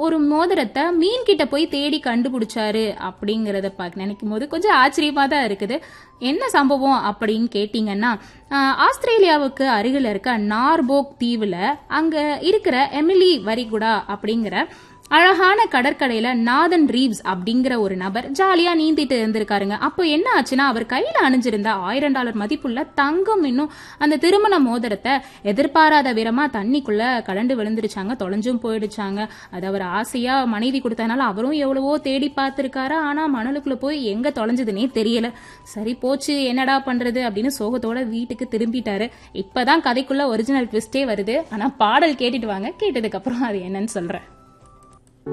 ஒரு மோதிரத்தை மீன் கிட்ட போய் தேடி கண்டுபிடிச்சாரு அப்படிங்கறத பார்க்க நினைக்கும் போது கொஞ்சம் ஆச்சரியமா தான் இருக்குது என்ன சம்பவம் அப்படின்னு கேட்டீங்கன்னா ஆஹ், ஆஸ்திரேலியாவுக்கு அருகில் இருக்க நார்போக் தீவுல அங்க இருக்கிற எமிலி வரிகுடா அப்படிங்கிற அழகான கடற்கரையில நாதன் ரீவ்ஸ் அப்படிங்கிற ஒரு நபர் ஜாலியா நீந்திட்டு இருந்திருக்காருங்க அப்போ என்ன ஆச்சுன்னா அவர் கையில அணிஞ்சிருந்த ஆயிரம் டாலர் மதிப்புள்ள தங்கம் இன்னும் அந்த திருமண மோதிரத்தை எதிர்பாராத விதமா தண்ணிக்குள்ள கலண்டு விழுந்துருச்சாங்க தொலைஞ்சும் போயிடுச்சாங்க அது அவர் ஆசையா மனைவி கொடுத்தனால அவரும் எவ்வளவோ தேடி பார்த்திருக்காரு ஆனா மணலுக்குள்ள போய் எங்க தொலைஞ்சதுன்னே தெரியல சரி போச்சு என்னடா பண்றது அப்படின்னு சோகத்தோட வீட்டுக்கு திரும்பிட்டாரு இப்பதான் கதைக்குள்ள ஒரிஜினல் ட்விஸ்டே வருது ஆனா பாடல் கேட்டுட்டு வாங்க கேட்டதுக்கு அப்புறம் அது என்னன்னு சொல்றேன்